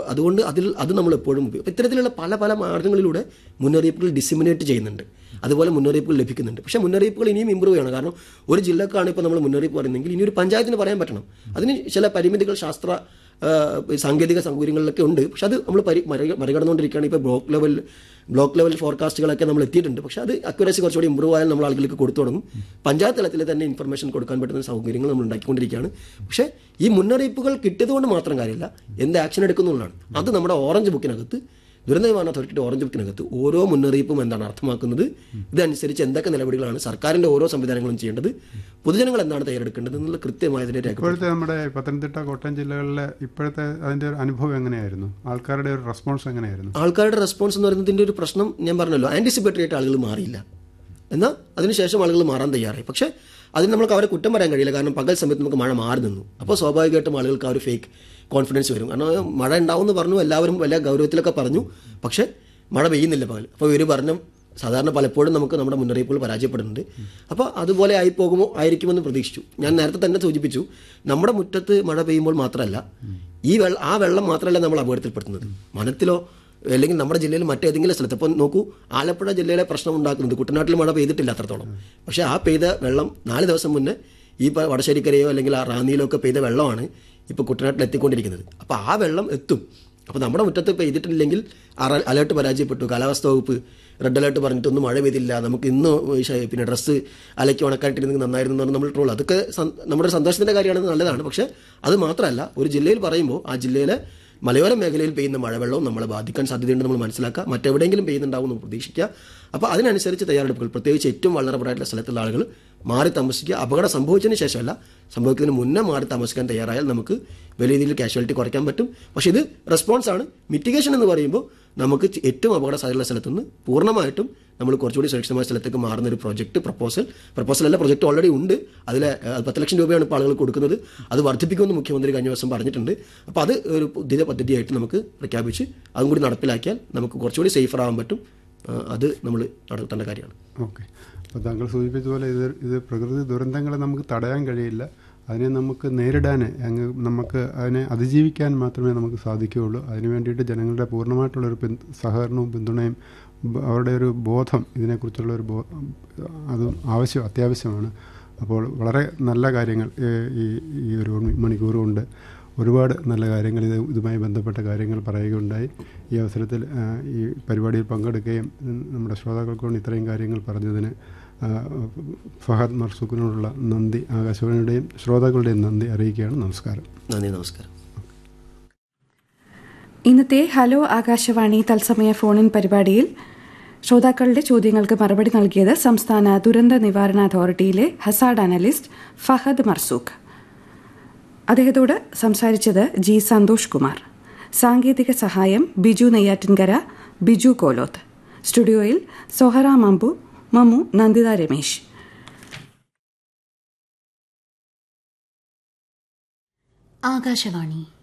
അതുകൊണ്ട് അതിൽ അത് നമ്മൾ എപ്പോഴും ഉപയോഗം ഇത്തരത്തിലുള്ള പല പല മാർഗ്ഗങ്ങളിലൂടെ മുന്നറിയിപ്പുകൾ ഡിസിമിനേറ്റ് ചെയ്യുന്നുണ്ട് അതുപോലെ മുന്നറിയിപ്പുകൾ ലഭിക്കുന്നുണ്ട് പക്ഷേ മുന്നറിയിപ്പുകൾ ഇനിയും ഇമ്പ്രൂവ് ചെയ്യണം കാരണം ഒരു ജില്ലക്കാണ് ഇപ്പോൾ നമ്മൾ മുന്നറിയിപ്പ് പറയുന്നതെങ്കിൽ ഇനി ഒരു പഞ്ചായത്തിന് പറയാൻ പറ്റണം അതിന് ചില പരിമിതികൾ ശാസ്ത്ര ആ, സാങ്കേതിക സൗകര്യങ്ങളിലൊക്കെ ഉണ്ട് പക്ഷെ അത് നമ്മൾ പരി മറി- മറികടന്നുകൊണ്ടിരിക്കുകയാണ് ഇപ്പോൾ ബ്ലോക്ക് ലെവൽ ബ്ലോക്ക് ലെവൽ ഫോർകാസ്റ്റുകളൊക്കെ നമ്മൾ എത്തിയിട്ടുണ്ട് പക്ഷെ അത് അക്യുറസി കുറച്ചുകൂടി ഇമ്പ്രൂവ് ആയാൽ നമ്മൾ ആളുകൾക്ക് കൊടുത്തു തുടങ്ങും പഞ്ചായത്ത് തലത്തിൽ തന്നെ ഇൻഫർമേഷൻ കൊടുക്കാൻ പറ്റുന്ന സൗകര്യങ്ങൾ നമ്മൾ ഉണ്ടാക്കിക്കൊണ്ടിരിക്കുകയാണ് പക്ഷേ ഈ മുന്നറിയിപ്പുകൾ കിട്ടിയതുകൊണ്ട് മാത്രം കാര്യമില്ല എന്ത് ആക്ഷൻ എടുക്കുന്നുള്ളതാണ് അത് നമ്മുടെ ഓറഞ്ച് ബുക്കിനകത്ത് ദുരന്ത നിവാരണ അതോറിറ്റിയുടെ ഓറഞ്ച് ബുക്കിനകത്ത് ഓരോ മുന്നറിയിപ്പും എന്താണ് അർത്ഥമാക്കുന്നത് ഇതനുസരിച്ച് എന്തൊക്കെ നടപടികളാണ് സർക്കാരിന്റെ ഓരോ സംവിധാനങ്ങളും ചെയ്യേണ്ടത് പൊതുജനങ്ങൾ എന്താണ് തയ്യാറെടുക്കേണ്ടത് എന്നുള്ള കൃത്യമായതിന്റെ രേഖ ഇപ്പോഴത്തെ നമ്മുടെ പത്തനംതിട്ട കോട്ടയം ജില്ലകളിലെ ഇപ്പോഴത്തെ അതിന്റെ ഒരു അനുഭവം എങ്ങനെയായിരുന്നു ആൾക്കാരുടെ ഒരു റെസ്പോൺസ് എങ്ങനെയായിരുന്നു ആൾക്കാരുടെ റെസ്പോൺസ് എന്ന് പറയുന്നതിന്റെ ഒരു പ്രശ്നം ഞാൻ പറഞ്ഞല്ലോ ആന്റിസിപ്പേറ്ററി ആയിട്ട് ആളുകൾ മാറിയില്ല എന്നാൽ അതിനുശേഷം ആളുകൾ മാറാൻ തയ്യാറായി പക്ഷേ അതിന് നമുക്ക് അവരെ കുറ്റം പറയാൻ കഴിയില്ല കാരണം പകൽ സമയത്ത് നമുക്ക് മഴ മാറി നിന്നു അപ്പോൾ സ്വാഭാവികമായിട്ടും ആളുകൾക്ക് ആ ഒരു ഫേക്ക് കോൺഫിഡൻസ് വരും കാരണം മഴ ഉണ്ടാവും എന്ന് പറഞ്ഞു എല്ലാവരും വലിയ ഗൗരവത്തിലൊക്കെ പറഞ്ഞു പക്ഷേ മഴ പെയ്യുന്നില്ല പകൽ അപ്പോൾ ഇവർ പറഞ്ഞു സാധാരണ പലപ്പോഴും നമുക്ക് നമ്മുടെ മുന്നറിയിപ്പുകൾ പരാജയപ്പെടുന്നുണ്ട് അപ്പോൾ അതുപോലെ ആയി പോകുമോ ആയിരിക്കുമെന്ന് പ്രതീക്ഷിച്ചു ഞാൻ നേരത്തെ തന്നെ സൂചിപ്പിച്ചു നമ്മുടെ മുറ്റത്ത് മഴ പെയ്യുമ്പോൾ മാത്രമല്ല ഈ വെള്ളം ആ വെള്ളം മാത്രമല്ല നമ്മൾ അപകടത്തിൽപ്പെടുത്തുന്നത് മനത്തിലോ അല്ലെങ്കിൽ നമ്മുടെ ജില്ലയിൽ മറ്റേതെങ്കിലും സ്ഥലത്ത് അപ്പോൾ നോക്കൂ ആലപ്പുഴ ജില്ലയിലെ പ്രശ്നം ഉണ്ടാക്കുന്നത് കുട്ടനാട്ടിൽ മഴ പെയ്തിട്ടില്ല അത്രത്തോളം പക്ഷേ ആ പെയ്ത വെള്ളം നാല് ദിവസം മുന്നേ ഈ പ- വടശ്ശേരിക്കരയോ അല്ലെങ്കിൽ ആ റാന്നിയിലോ ഒക്കെ പെയ്ത വെള്ളമാണ് ഇപ്പോൾ കുട്ടനാട്ടിൽ എത്തിക്കൊണ്ടിരിക്കുന്നത് അപ്പോൾ ആ വെള്ളം എത്തും അപ്പോൾ നമ്മുടെ മുറ്റത്ത് പെയ്തിട്ടില്ലെങ്കിൽ അറ- അലേർട്ട് പരാജയപ്പെട്ടു കാലാവസ്ഥ വകുപ്പ് റെഡ് അലേർട്ട് പറഞ്ഞിട്ടൊന്നും മഴ പെയ്തില്ല നമുക്ക് ഇന്ന് ശ- പിന്നെ ഡ്രസ്സ് അലക്കി ഉണക്കായിട്ടിരുന്നെങ്കിൽ നന്നായിരുന്നു എന്ന് പറഞ്ഞ് നമ്മൾ ട്രോൾ അതൊക്കെ സം- നമ്മുടെ ഒരു സന്തോഷത്തിൻ്റെ കാര്യമാണ് നല്ലതാണ് പക്ഷേ അത് മാത്രമല്ല ഒരു ജില്ലയിൽ പറയുമ്പോൾ ആ ജില്ലയിലെ മലയോര മേഖലയിൽ പെയ്യുന്ന മഴവെള്ളവും നമ്മളെ ബാധിക്കാൻ സാധ്യതയുണ്ട് നമ്മൾ മനസ്സിലാക്കുക മറ്റെവിടെയെങ്കിലും പെയ്യുന്നുണ്ടാവും എന്ന് പ്രതീക്ഷിക്കുക അപ്പോൾ അതിനനുസരിച്ച് തയ്യാറെടുപ്പുകൾ പ്രത്യേകിച്ച് ഏറ്റവും vulnerable ആയിട്ടുള്ള സ്ഥലത്തുള്ള ആളുകൾ മാറി താമസിക്കുക അപകടം സംഭവിച്ചതിന് ശേഷമല്ല സംഭവിക്കുന്നതിന് മുന്നേ മാറി താമസിക്കാൻ തയ്യാറായാൽ നമുക്ക് വലിയ രീതിയിൽ കാഷ്വാലിറ്റി കുറയ്ക്കാൻ പറ്റും പക്ഷേ ഇത് റെസ്പോൺസ് ആണ് മിറ്റിഗേഷൻ എന്ന് പറയുമ്പോൾ നമുക്ക് ചെ- ഏറ്റവും അപകട സാധ്യതയുള്ള സ്ഥലത്തുനിന്ന് പൂർണ്ണമായിട്ടും നമ്മൾ കുറച്ചുകൂടി സുരക്ഷിതമായ സ്ഥലത്തേക്ക് മാറുന്ന ഒരു പ്രൊജക്ട് പ്രപ്പോസൽ പ്രപ്പോസൽ അല്ല പ്രൊജക്ട് ഓൾറെഡി ഉണ്ട് അതിൽ പത്ത് ലക്ഷം രൂപയാണ് ഇപ്പോൾ ആളുകൾ കൊടുക്കുന്നത് അത് വർദ്ധിപ്പിക്കുമെന്ന് മുഖ്യമന്ത്രി കഴിഞ്ഞ ദിവസം പറഞ്ഞിട്ടുണ്ട് അപ്പോൾ അത് ഒരു പുതിയ പദ്ധതിയായിട്ട് നമുക്ക് പ്രഖ്യാപിച്ച് അതും കൂടി നടപ്പിലാക്കിയാൽ നമുക്ക് കുറച്ചുകൂടി സേഫർ ആവാൻ പറ്റും ആ, അത് നമ്മൾ നടത്തേണ്ട കാര്യമാണ് ഓക്കെ അപ്പോൾ താങ്കൾ സൂചിപ്പിച്ചതുപോലെ ഇത് ഇത് പ്രകൃതി ദുരന്തങ്ങളെ നമുക്ക് തടയാൻ കഴിയില്ല അതിനെ നമുക്ക് നേരിടാൻ അങ്ങ് നമുക്ക് അതിനെ അതിജീവിക്കാൻ മാത്രമേ നമുക്ക് സാധിക്കുകയുള്ളൂ അതിനു വേണ്ടിയിട്ട് ജനങ്ങളുടെ പൂർണ്ണമായിട്ടുള്ളൊരു പിൻ സഹകരണവും പിന്തുണയും ബ- അവരുടെ ഒരു ബോധം ഇതിനെക്കുറിച്ചുള്ള ഒരു ബോ അതും ആവശ്യം അത്യാവശ്യമാണ് അപ്പോൾ വളരെ നല്ല കാര്യങ്ങൾ ഏഹ്, ഈ ഈ ഒരു മണിക്കൂർ കൊണ്ട് ഒരുപാട് നല്ല കാര്യങ്ങൾ ഇത് ഇതുമായി ബന്ധപ്പെട്ട കാര്യങ്ങൾ പറയുകയുണ്ടായി ഈ അവസരത്തിൽ ആ, ഈ പരിപാടിയിൽ പങ്കെടുക്കുകയും ഉം, നമ്മുടെ ശ്രോതാക്കൾക്കൊണ്ട് ഇത്രയും കാര്യങ്ങൾ പറഞ്ഞതിന് ആ, ഫഹദ് മർസൂഖിനോടുള്ള നന്ദി ആകാശവാണിയുടെയും ശ്രോതാക്കളുടെയും നന്ദി അറിയിക്കുകയാണ് നമസ്കാരം നന്ദി നമസ്കാരം ഇന്നത്തെ ഹലോ ആകാശവാണി തത്സമയ ഫോണിൻ പരിപാടിയിൽ ശ്രോതാക്കളുടെ ചോദ്യങ്ങൾക്ക് മറുപടി നൽകിയത് സംസ്ഥാന ദുരന്ത നിവാരണ അതോറിറ്റിയിലെ ഹസാഡ് അനലിസ്റ്റ് ഫഹദ് മർസൂഖ് അദ്ദേഹത്തോട് സംസാരിച്ചത് ജി സന്തോഷ് കുമാർ സാങ്കേതിക സഹായം ബിജു നെയ്യാറ്റിൻകര ബിജു കോലോത്ത് സ്റ്റുഡിയോയിൽ സൊഹറ മമ്പു മമ്മു നന്ദിത രമേശ് ആകാശവാണി